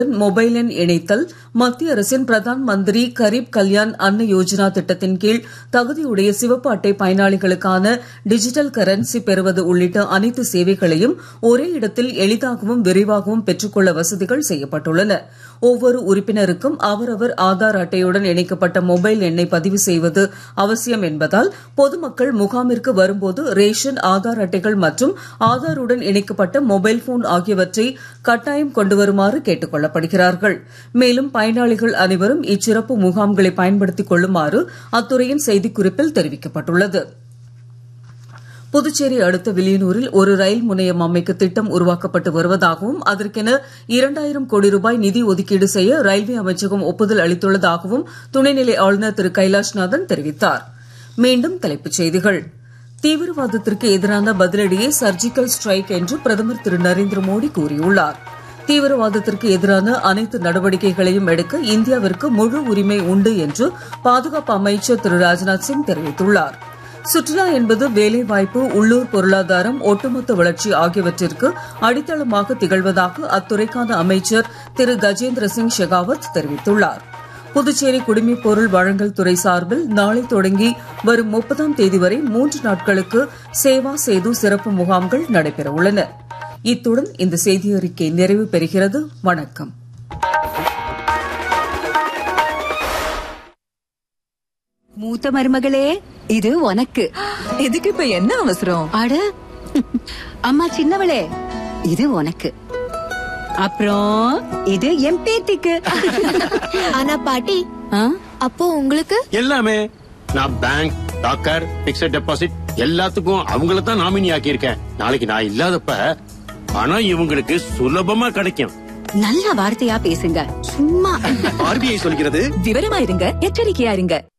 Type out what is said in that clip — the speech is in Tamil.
மொபைல் எண் இணைத்தல் மத்திய அரசின் பிரதான் மந்திரி கரீப் கல்யாண் அன்ன யோஜனா திட்டத்தின் கீழ் தகுதியுடைய சிவப்பு அட்டை பயனாளிகளுக்கான டிஜிட்டல் கரன்சி பெறுவது உள்ளிட்ட அனைத்து சேவைகளையும் ஒரே இடத்தில் எளிதாகவும் விரைவாகவும் பெற்றுக்கொள்ள வசதிகள் செய்யப்பட்டுள்ளன ஒவ்வொரு உறுப்பினருக்கும் அவரவர் ஆதார் அட்டையுடன் இணைக்கப்பட்ட மொபைல் எண்ணை பதிவு செய்வது அவசியம் என்பதால் பொதுமக்கள் முகாமிற்கு வரும்போது ரேஷன் ஆதார் அட்டைகள் மற்றும் ஆதாருடன் இணைக்கப்பட்ட மொபைல் போன் ஆகியவற்றை கட்டாயம் கொண்டு வருமாறு கேட்டுக் கொள்ளப்படுகிறார்கள் மேலும் பயனாளிகள் அனைவரும் இச்சிறப்பு முகாம்களை பயன்படுத்திக் கொள்ளுமாறு அத்துறையின் செய்திக்குறிப்பில் தெரிவிக்கப்பட்டுள்ளது புதுச்சேரி அடுத்த வில்லியனூரில் ஒரு ரயில் முனையம் அமைக்க திட்டம் உருவாக்கப்பட்டு வருவதாகவும் அதற்கென இரண்டாயிரம் கோடி ரூபாய் நிதி ஒதுக்கீடு செய்ய ரயில்வே அமைச்சகம் ஒப்புதல் அளித்துள்ளதாகவும் துணைநிலை ஆளுநர் திரு கைலாஷ்நாதன் தெரிவித்தார் மீண்டும் தலைப்புச் செய்திகள் தீவிரவாதத்திற்கு எதிரான பதிலடியே சர்ஜிக்கல் ஸ்ட்ரைக் என்று பிரதமர் திரு நரேந்திர மோடி கூறியுள்ளார் தீவிரவாதத்திற்கு எதிரான அனைத்து நடவடிக்கைகளையும் எடுக்க இந்தியாவிற்கு முழு உரிமை உண்டு என்று பாதுகாப்பு அமைச்சர் திரு ராஜ்நாத் சிங் தெரிவித்துள்ளார் சுற்றுலா என்பது வேலைவாய்ப்பு உள்ளூர் பொருளாதாரம் ஒட்டுமொத்த வளர்ச்சி ஆகியவற்றிற்கு அடித்தளமாக திகழ்வதாக அத்துறைக்கான அமைச்சர் திரு கஜேந்திர சிங் ஷெகாவத் தெரிவித்துள்ளார் புதுச்சேரி குடிமைப் பொருள் வழங்கல் துறை சார்பில் நாளை தொடங்கி வரும் முப்பதாம் தேதி வரை மூன்று நாட்களுக்கு சேவா சேது சிறப்பு முகாம்கள் நடைபெற உள்ளன இத்துடன் இந்த செய்தியறிக்கை நிறைவு பெறுகிறது வணக்கம் மூத்த மருமகளே இது உனக்கு எதுக்கு இப்ப என்ன அவசரம் அட அம்மா சின்னவளே இது உனக்கு அப்புறம் இது என் பேத்திக்கு ஆனா பாட்டி ஆ? அப்போ உங்களுக்கு எல்லாமே நான் பேங்க் டாக்கர் பிக்ஸட் டெபாசிட் எல்லாத்துக்கும் அவங்கள தான் நாமினி ஆக்கியிருக்கேன் நாளைக்கு நான் இல்லாதப்ப பணம் இவங்களுக்கு சுலபமா கிடைக்கும் நல்ல வார்த்தையா பேசுங்க சும்மா ஆர்பிஐ சொல்கிறது விவரமா இருங்க எச்சரிக்கையா இருங்க